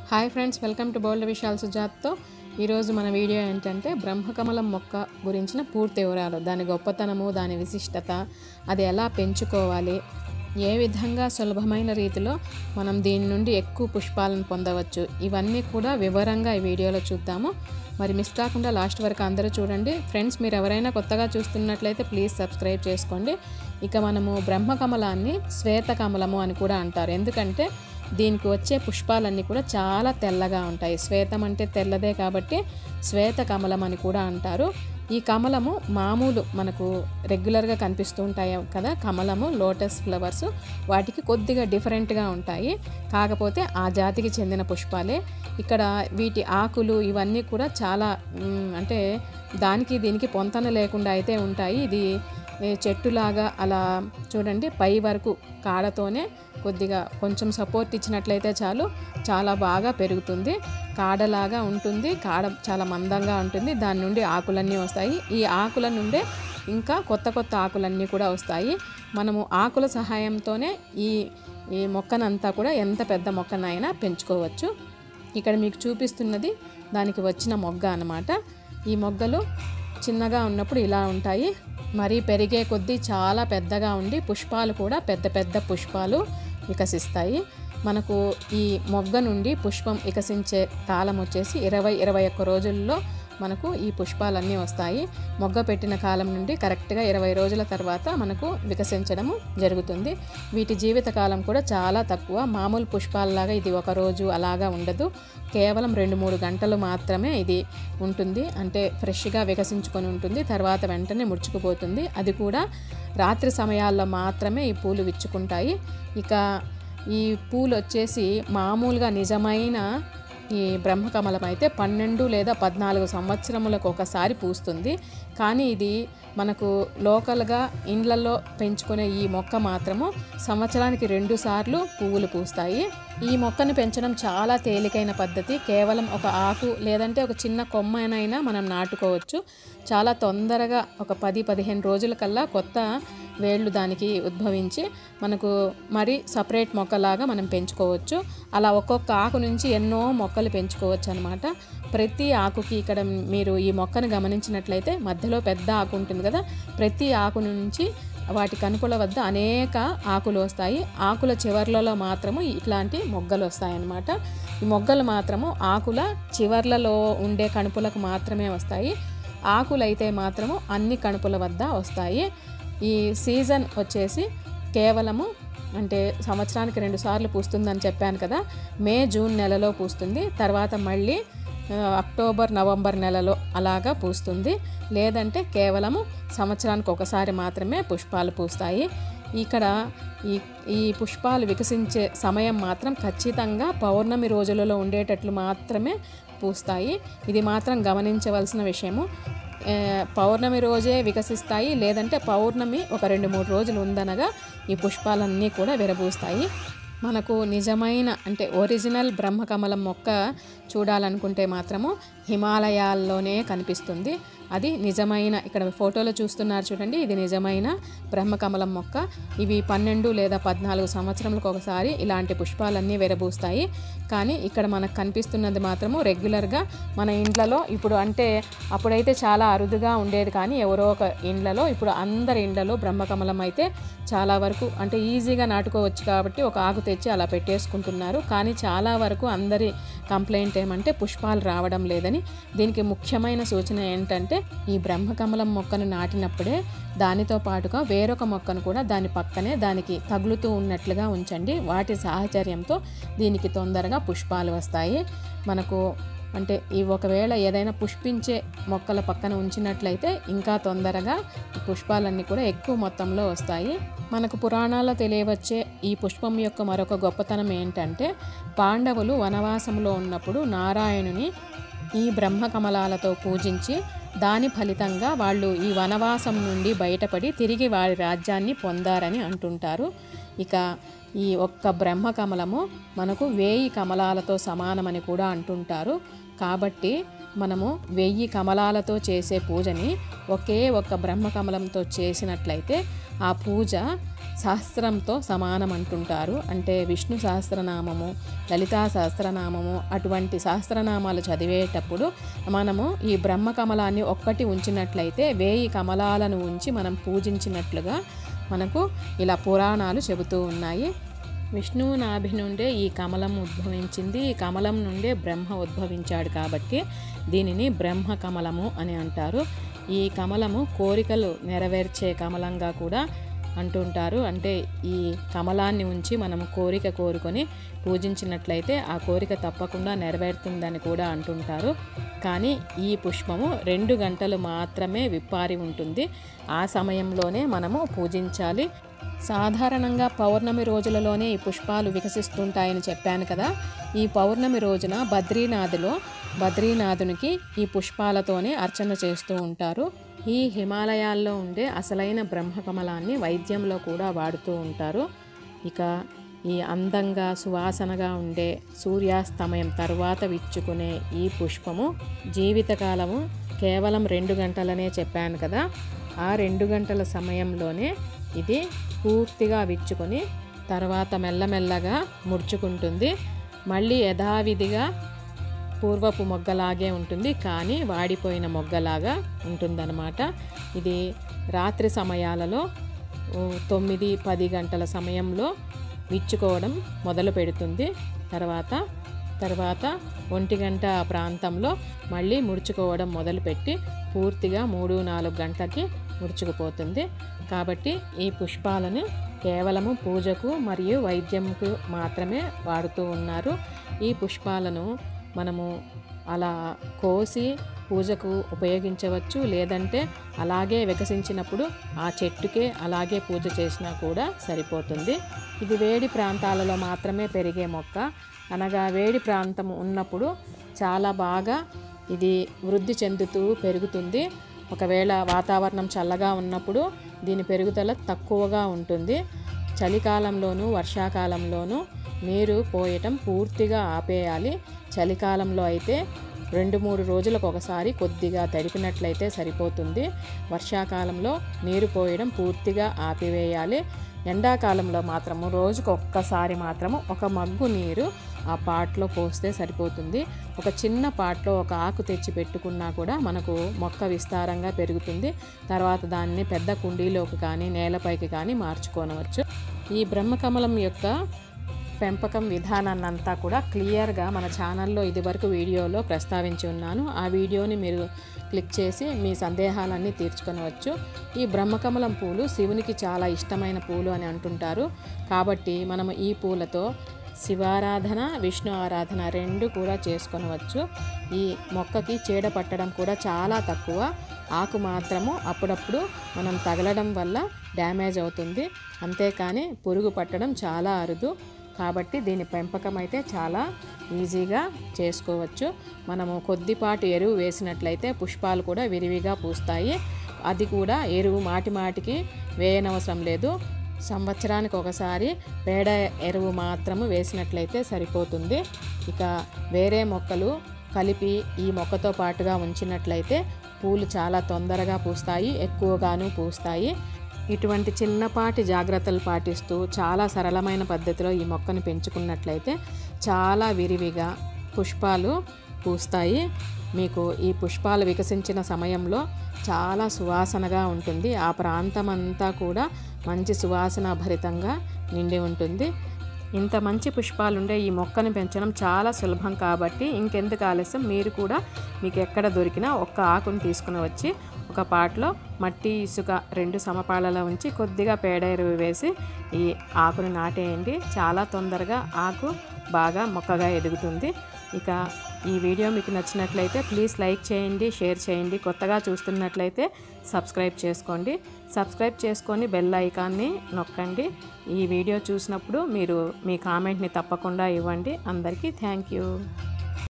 hi friends welcome to bold Vishal సుజాత్తో ఈరోజు మన వీడియో ఏంటంటే బ్రహ్మకమలం మొక్క గురించిన పూర్తి వివరాలు దాని గొప్పతనము దాని విశిష్టత అది ఎలా పెంచుకోవాలి ఏ విధంగా సులభమైన రీతిలో మనం దీని నుండి ఎక్కువ పుష్పాలను పొందవచ్చు ఇవన్నీ కూడా వివరంగా ఈ వీడియోలో చూద్దాము మరి మిస్ కాకుండా లాస్ట్ వరకు అందరూ చూడండి ఫ్రెండ్స్ మీరు ఎవరైనా కొత్తగా చూస్తున్నట్లయితే ప్లీజ్ సబ్స్క్రైబ్ చేసుకోండి ఇక మనము బ్రహ్మకమలాన్ని శ్వేతకమలము అని కూడా అంటారు ఎందుకంటే దీనికి వచ్చే పుష్పాలన్నీ కూడా చాలా తెల్లగా ఉంటాయి శ్వేతం అంటే తెల్లదే కాబట్టి శ్వేత కమలం అని కూడా అంటారు ఈ కమలము మామూలు మనకు రెగ్యులర్గా కనిపిస్తూ ఉంటాయి కదా కమలము లోటస్ ఫ్లవర్స్ వాటికి కొద్దిగా డిఫరెంట్గా ఉంటాయి కాకపోతే ఆ జాతికి చెందిన పుష్పాలే ఇక్కడ వీటి ఆకులు ఇవన్నీ కూడా చాలా మ్, అంటే దానికి దీనికి పొంతన లేకుండా అయితే ఉంటాయి ఇది ఏ చెట్టులాగా అలా చూడండి పై వరకు కాడతోనే కొద్దిగా కొంచెం సపోర్ట్ ఇచ్చినట్లయితే చాలు చాలా బాగా పెరుగుతుంది కాడలాగా ఉంటుంది కాడ చాలా మందంగా ఉంటుంది దాని నుండి ఆకులన్నీ వస్తాయి ఈ ఆకుల నుండే ఇంకా కొత్త కొత్త ఆకులన్నీ కూడా వస్తాయి మనము ఆకుల సహాయంతోనే ఈ ఈ మొక్కనంతా కూడా ఎంత పెద్ద మొక్కనైనా పెంచుకోవచ్చు ఇక్కడ మీకు చూపిస్తున్నది దానికి వచ్చిన మొగ్గ అన్నమాట ఈ మొగ్గలు చిన్నగా ఉన్నప్పుడు ఇలా ఉంటాయి మరీ పెరిగే కొద్దీ చాలా పెద్దగా ఉండి పుష్పాలు కూడా పెద్ద పెద్ద పుష్పాలు వికసిస్తాయి మనకు ఈ మొగ్గ నుండి పుష్పం వికసించే కాలం వచ్చేసి ఇరవై ఇరవై ఒక్క రోజుల్లో మనకు ఈ పుష్పాలన్నీ వస్తాయి మొగ్గ పెట్టిన కాలం నుండి కరెక్ట్గా ఇరవై రోజుల తర్వాత మనకు వికసించడము జరుగుతుంది వీటి జీవిత కాలం కూడా చాలా తక్కువ మామూలు పుష్పాలలాగా ఇది ఒక రోజు అలాగా ఉండదు కేవలం రెండు మూడు గంటలు మాత్రమే ఇది ఉంటుంది అంటే ఫ్రెష్గా వికసించుకొని ఉంటుంది తర్వాత వెంటనే ముడుచుకుపోతుంది అది కూడా రాత్రి సమయాల్లో మాత్రమే ఈ పూలు విచ్చుకుంటాయి ఇక ఈ పూలు వచ్చేసి మామూలుగా నిజమైన ఈ బ్రహ్మకమలం అయితే పన్నెండు లేదా పద్నాలుగు సంవత్సరములకు ఒకసారి పూస్తుంది కానీ ఇది మనకు లోకల్గా ఇండ్లలో పెంచుకునే ఈ మొక్క మాత్రము సంవత్సరానికి రెండు సార్లు పువ్వులు పూస్తాయి ఈ మొక్కను పెంచడం చాలా తేలికైన పద్ధతి కేవలం ఒక ఆకు లేదంటే ఒక చిన్న కొమ్మనైనా మనం నాటుకోవచ్చు చాలా తొందరగా ఒక పది పదిహేను రోజుల కల్లా కొత్త వేళ్ళు దానికి ఉద్భవించి మనకు మరి సపరేట్ మొక్కలాగా మనం పెంచుకోవచ్చు అలా ఒక్కొక్క ఆకు నుంచి ఎన్నో మొక్కలు పెంచుకోవచ్చు అనమాట ప్రతి ఆకుకి ఇక్కడ మీరు ఈ మొక్కను గమనించినట్లయితే మధ్యలో పెద్ద ఆకు ఉంటుంది కదా ప్రతి ఆకు నుంచి వాటి కనుపుల వద్ద అనేక ఆకులు వస్తాయి ఆకుల చివర్లలో మాత్రము ఇట్లాంటి మొగ్గలు వస్తాయి అన్నమాట ఈ మొగ్గలు మాత్రము ఆకుల చివర్లలో ఉండే కణుపులకు మాత్రమే వస్తాయి ఆకులైతే మాత్రము అన్ని కణుపుల వద్ద వస్తాయి ఈ సీజన్ వచ్చేసి కేవలము అంటే సంవత్సరానికి రెండు సార్లు పూస్తుందని చెప్పాను కదా మే జూన్ నెలలో పూస్తుంది తర్వాత మళ్ళీ ఆ, అక్టోబర్ నవంబర్ నెలలో అలాగా పూస్తుంది లేదంటే కేవలము సంవత్సరానికి ఒకసారి మాత్రమే పుష్పాలు పూస్తాయి ఇక్కడ ఈ ఈ పుష్పాలు వికసించే సమయం మాత్రం ఖచ్చితంగా పౌర్ణమి రోజులలో ఉండేటట్లు మాత్రమే పూస్తాయి ఇది మాత్రం గమనించవలసిన విషయము ఏ, పౌర్ణమి రోజే వికసిస్తాయి లేదంటే పౌర్ణమి ఒక రెండు మూడు రోజులు ఉందనగా ఈ పుష్పాలన్నీ కూడా విరబూస్తాయి మనకు నిజమైన అంటే ఒరిజినల్ బ్రహ్మకమలం మొక్క చూడాలనుకుంటే మాత్రము హిమాలయాల్లోనే కనిపిస్తుంది అది నిజమైన ఇక్కడ ఫోటోలో చూస్తున్నారు చూడండి ఇది నిజమైన బ్రహ్మకమలం మొక్క ఇవి పన్నెండు లేదా పద్నాలుగు సంవత్సరములకు ఒకసారి ఇలాంటి పుష్పాలన్నీ విరబూస్తాయి కానీ ఇక్కడ మనకు కనిపిస్తున్నది మాత్రము రెగ్యులర్గా మన ఇండ్లలో ఇప్పుడు అంటే అప్పుడైతే చాలా అరుదుగా ఉండేది కానీ ఎవరో ఒక ఇండ్లలో ఇప్పుడు అందరి ఇండ్లలో బ్రహ్మకమలం అయితే చాలా వరకు అంటే ఈజీగా నాటుకోవచ్చు కాబట్టి ఒక ఆకు తెచ్చి అలా పెట్టేసుకుంటున్నారు కానీ చాలా వరకు అందరి కంప్లైంట్ ఏమంటే పుష్పాలు రావడం లేదని దీనికి ముఖ్యమైన సూచన ఏంటంటే ఈ బ్రహ్మకమలం మొక్కను నాటినప్పుడే దానితో పాటుగా వేరొక మొక్కను కూడా దాని పక్కనే దానికి తగులుతూ ఉన్నట్లుగా ఉంచండి వాటి సాహచర్యంతో దీనికి తొందరగా పుష్పాలు వస్తాయి మనకు అంటే ఈ ఒకవేళ ఏదైనా పుష్పించే మొక్కల పక్కన ఉంచినట్లయితే ఇంకా తొందరగా ఈ పుష్పాలన్నీ కూడా ఎక్కువ మొత్తంలో వస్తాయి మనకు పురాణాల్లో తెలియవచ్చే ఈ పుష్పం యొక్క మరొక గొప్పతనం ఏంటంటే పాండవులు వనవాసంలో ఉన్నప్పుడు నారాయణుని ఈ బ్రహ్మకమలాలతో పూజించి దాని ఫలితంగా వాళ్ళు ఈ వనవాసం నుండి బయటపడి తిరిగి వారి రాజ్యాన్ని పొందారని అంటుంటారు ఇక ఈ ఒక్క బ్రహ్మకమలము మనకు వేయి కమలాలతో సమానమని కూడా అంటుంటారు కాబట్టి మనము వెయ్యి కమలాలతో చేసే పూజని ఒకే ఒక్క బ్రహ్మకమలంతో చేసినట్లయితే ఆ పూజ సహస్రంతో సమానం అంటుంటారు అంటే విష్ణు సహస్రనామము లలితా సహస్రనామము అటువంటి సహస్రనామాలు చదివేటప్పుడు మనము ఈ బ్రహ్మ కమలాన్ని ఒక్కటి ఉంచినట్లయితే వేయి కమలాలను ఉంచి మనం పూజించినట్లుగా మనకు ఇలా పురాణాలు చెబుతూ ఉన్నాయి విష్ణువు నాభి నుండే ఈ కమలం ఉద్భవించింది ఈ కమలం నుండే బ్రహ్మ ఉద్భవించాడు కాబట్టి దీనిని బ్రహ్మ కమలము అని అంటారు ఈ కమలము కోరికలు నెరవేర్చే కమలంగా కూడా అంటుంటారు అంటే ఈ కమలాన్ని ఉంచి మనం కోరిక కోరుకొని పూజించినట్లయితే ఆ కోరిక తప్పకుండా నెరవేరుతుందని కూడా అంటుంటారు కానీ ఈ పుష్పము రెండు గంటలు మాత్రమే విప్పారి ఉంటుంది ఆ సమయంలోనే మనము పూజించాలి సాధారణంగా పౌర్ణమి రోజులలోనే ఈ పుష్పాలు వికసిస్తుంటాయని చెప్పాను కదా ఈ పౌర్ణమి రోజున బద్రీనాథ్లో బద్రీనాథునికి ఈ పుష్పాలతోనే అర్చన చేస్తూ ఉంటారు ఈ హిమాలయాల్లో ఉండే అసలైన బ్రహ్మకమలాన్ని వైద్యంలో కూడా వాడుతూ ఉంటారు ఇక ఈ అందంగా సువాసనగా ఉండే సూర్యాస్తమయం తర్వాత విచ్చుకునే ఈ పుష్పము జీవితకాలము కేవలం రెండు గంటలనే చెప్పాను కదా ఆ రెండు గంటల సమయంలోనే ఇది పూర్తిగా విచ్చుకొని తర్వాత మెల్లమెల్లగా ముడుచుకుంటుంది మళ్ళీ యథావిధిగా పూర్వపు మొగ్గలాగే ఉంటుంది కానీ వాడిపోయిన మొగ్గలాగా ఉంటుందన్నమాట ఇది రాత్రి సమయాలలో ఓ, తొమ్మిది పది గంటల సమయంలో విచ్చుకోవడం మొదలు పెడుతుంది తర్వాత తర్వాత ఒంటి గంట ఆ ప్రాంతంలో మళ్ళీ ముడుచుకోవడం మొదలుపెట్టి పూర్తిగా మూడు నాలుగు గంటలకి ముడుచుకుపోతుంది కాబట్టి ఈ పుష్పాలను కేవలము పూజకు మరియు వైద్యంకు మాత్రమే వాడుతూ ఉన్నారు ఈ పుష్పాలను మనము అలా కోసి పూజకు ఉపయోగించవచ్చు లేదంటే అలాగే వికసించినప్పుడు ఆ చెట్టుకే అలాగే పూజ చేసినా కూడా సరిపోతుంది ఇది వేడి ప్రాంతాలలో మాత్రమే పెరిగే మొక్క అనగా వేడి ప్రాంతం ఉన్నప్పుడు చాలా బాగా ఇది వృద్ధి చెందుతూ పెరుగుతుంది ఒకవేళ వాతావరణం చల్లగా ఉన్నప్పుడు దీని పెరుగుదల తక్కువగా ఉంటుంది చలికాలంలోనూ వర్షాకాలంలోనూ నీరు పోయటం పూర్తిగా ఆపేయాలి చలికాలంలో అయితే రెండు మూడు రోజులకు ఒకసారి కొద్దిగా తడిపినట్లయితే సరిపోతుంది వర్షాకాలంలో నీరు పోయడం పూర్తిగా ఆపివేయాలి ఎండాకాలంలో మాత్రము రోజుకు ఒక్కసారి మాత్రము ఒక మగ్గు నీరు ఆ పాట్లో పోస్తే సరిపోతుంది ఒక చిన్న పాట్లో ఒక ఆకు తెచ్చి పెట్టుకున్నా కూడా మనకు మొక్క విస్తారంగా పెరుగుతుంది తర్వాత దాన్ని పెద్ద కుండీలోకి కానీ నేలపైకి కానీ మార్చుకోనవచ్చు ఈ బ్రహ్మకమలం యొక్క పెంపకం విధానాన్ని అంతా కూడా క్లియర్గా మన ఛానల్లో ఇదివరకు వీడియోలో ప్రస్తావించి ఉన్నాను ఆ వీడియోని మీరు క్లిక్ చేసి మీ సందేహాలన్నీ తీర్చుకొనవచ్చు ఈ బ్రహ్మకమలం పూలు శివునికి చాలా ఇష్టమైన పూలు అని అంటుంటారు కాబట్టి మనము ఈ పూలతో శివారాధన విష్ణు ఆరాధన రెండు కూడా చేసుకొనవచ్చు ఈ మొక్కకి చీడ పట్టడం కూడా చాలా తక్కువ ఆకు మాత్రము అప్పుడప్పుడు మనం తగలడం వల్ల డ్యామేజ్ అవుతుంది అంతేకాని పురుగు పట్టడం చాలా అరుదు కాబట్టి దీని పెంపకం అయితే చాలా ఈజీగా చేసుకోవచ్చు మనము కొద్దిపాటి ఎరువు వేసినట్లయితే పుష్పాలు కూడా విరివిగా పూస్తాయి అది కూడా ఎరువు మాటి మాటికి వేయనవసరం లేదు సంవత్సరానికి ఒకసారి పేడ ఎరువు మాత్రము వేసినట్లయితే సరిపోతుంది ఇక వేరే మొక్కలు కలిపి ఈ మొక్కతో పాటుగా ఉంచినట్లయితే పూలు చాలా తొందరగా పూస్తాయి ఎక్కువగాను పూస్తాయి ఇటువంటి చిన్నపాటి జాగ్రత్తలు పాటిస్తూ చాలా సరళమైన పద్ధతిలో ఈ మొక్కను పెంచుకున్నట్లయితే చాలా విరివిగా పుష్పాలు పూస్తాయి మీకు ఈ పుష్పాలు వికసించిన సమయంలో చాలా సువాసనగా ఉంటుంది ఆ ప్రాంతం అంతా కూడా మంచి సువాసన భరితంగా నిండి ఉంటుంది ఇంత మంచి పుష్పాలుండే ఈ మొక్కను పెంచడం చాలా సులభం కాబట్టి ఇంకెందుకు ఆలస్యం మీరు కూడా మీకు ఎక్కడ దొరికినా ఒక్క ఆకును తీసుకుని వచ్చి ఒక పాటలో మట్టి ఇసుక రెండు సమపాలలో ఉంచి కొద్దిగా పేడ ఎరువు వేసి ఈ ఆకును నాటేయండి చాలా తొందరగా ఆకు బాగా మొక్కగా ఎదుగుతుంది ఇక ఈ వీడియో మీకు నచ్చినట్లయితే ప్లీజ్ లైక్ చేయండి షేర్ చేయండి కొత్తగా చూస్తున్నట్లయితే సబ్స్క్రైబ్ చేసుకోండి సబ్స్క్రైబ్ చేసుకొని బెల్ ఐకాన్ని నొక్కండి ఈ వీడియో చూసినప్పుడు మీరు మీ కామెంట్ని తప్పకుండా ఇవ్వండి అందరికీ థ్యాంక్ యూ